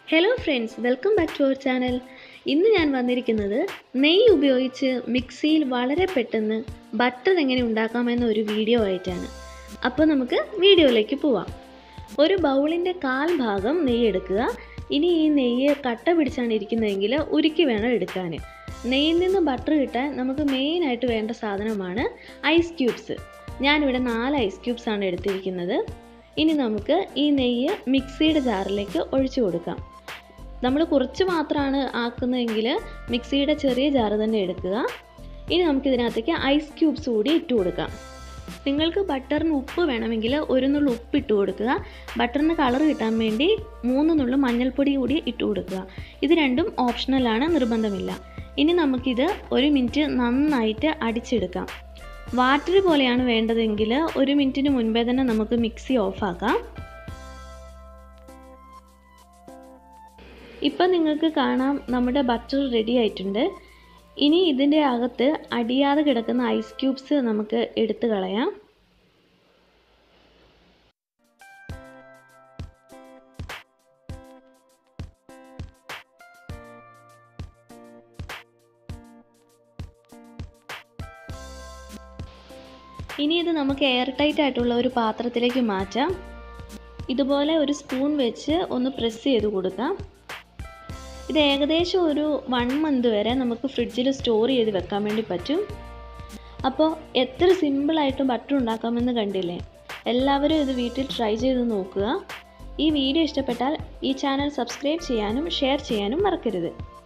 hello friends welcome back to our channel ഇന്ന് ഞാൻ വന്നിരിക്കുന്നത് നെയ്യ് ഉപയോഗിച്ച് മിക്സിയിൽ വളരെ പെട്ടെന്ന് ബട്ടർ എങ്ങനെ ഉണ്ടാക്കാമെന്ന ഒരു വീഡിയോ ആയിട്ടാണ് അപ്പോൾ നമുക്ക് വീഡിയോയിലേക്ക് പോവാം ഒരു ബൗളിൻ്റെ കാൽ ഭാഗം നെയ്യ് എടുക്കുക ഇനി ഈ നെയ്യ് കട്ട പിടിച്ചാണ് ഇരിക്കുന്നതെങ്കിൽ ഉരുക്കി വേണം എടുക്കാൻ നെയ്യിൽ നിന്ന് ബട്ടർ കിട്ടാൻ നമുക്ക് മെയിനായിട്ട് വേണ്ട സാധനമാണ് ഐസ് ക്യൂബ്സ് ഞാനിവിടെ നാല് ഐസ് ക്യൂബ്സ് ആണ് എടുത്തിരിക്കുന്നത് ഇനി നമുക്ക് ഈ നെയ്യ് മിക്സിയുടെ ജാറിലേക്ക് ഒഴിച്ചു കൊടുക്കാം നമ്മൾ കുറച്ച് മാത്രമാണ് ആക്കുന്നതെങ്കിൽ മിക്സിയുടെ ചെറിയ ജാറ് തന്നെ എടുക്കുക ഇനി നമുക്കിതിനകത്തേക്ക് ഐസ് ക്യൂബ്സ് കൂടി ഇട്ട് കൊടുക്കാം നിങ്ങൾക്ക് ബട്ടറിന് ഉപ്പ് വേണമെങ്കിൽ ഒരു നുള്ളു ഉപ്പ് ഇട്ട് കൊടുക്കുക ബട്ടറിന് കളർ കിട്ടാൻ വേണ്ടി മൂന്ന് നുള്ളു മഞ്ഞൾപ്പൊടി കൂടി ഇട്ട് കൊടുക്കുക ഇത് രണ്ടും ഓപ്ഷണലാണ് നിർബന്ധമില്ല ഇനി നമുക്കിത് ഒരു മിനിറ്റ് നന്നായിട്ട് അടിച്ചെടുക്കാം വാട്ടർ പോലെയാണ് വേണ്ടതെങ്കിൽ ഒരു മിനിറ്റിന് മുൻപേ തന്നെ നമുക്ക് മിക്സി ഓഫാക്കാം ഇപ്പം നിങ്ങൾക്ക് കാണാം നമ്മുടെ ബട്ടർ റെഡി ആയിട്ടുണ്ട് ഇനി ഇതിൻ്റെ അകത്ത് അടിയാതെ കിടക്കുന്ന ഐസ് ക്യൂബ്സ് നമുക്ക് എടുത്തു കളയാം ഇനി ഇത് നമുക്ക് എയർ ടൈറ്റ് ആയിട്ടുള്ള ഒരു പാത്രത്തിലേക്ക് മാറ്റാം ഇതുപോലെ ഒരു സ്പൂൺ വെച്ച് ഒന്ന് പ്രസ് ചെയ്ത് കൊടുക്കാം ഇത് ഏകദേശം ഒരു വൺ മന്ത് വരെ നമുക്ക് ഫ്രിഡ്ജിൽ സ്റ്റോർ ചെയ്ത് വെക്കാൻ വേണ്ടി പറ്റും അപ്പോൾ എത്ര സിമ്പിളായിട്ട് ബട്ടർ ഉണ്ടാക്കാമെന്ന് കണ്ടില്ലേ എല്ലാവരും ഇത് വീട്ടിൽ ട്രൈ ചെയ്ത് നോക്കുക ഈ വീഡിയോ ഇഷ്ടപ്പെട്ടാൽ ഈ ചാനൽ സബ്സ്ക്രൈബ് ചെയ്യാനും ഷെയർ ചെയ്യാനും മറക്കരുത്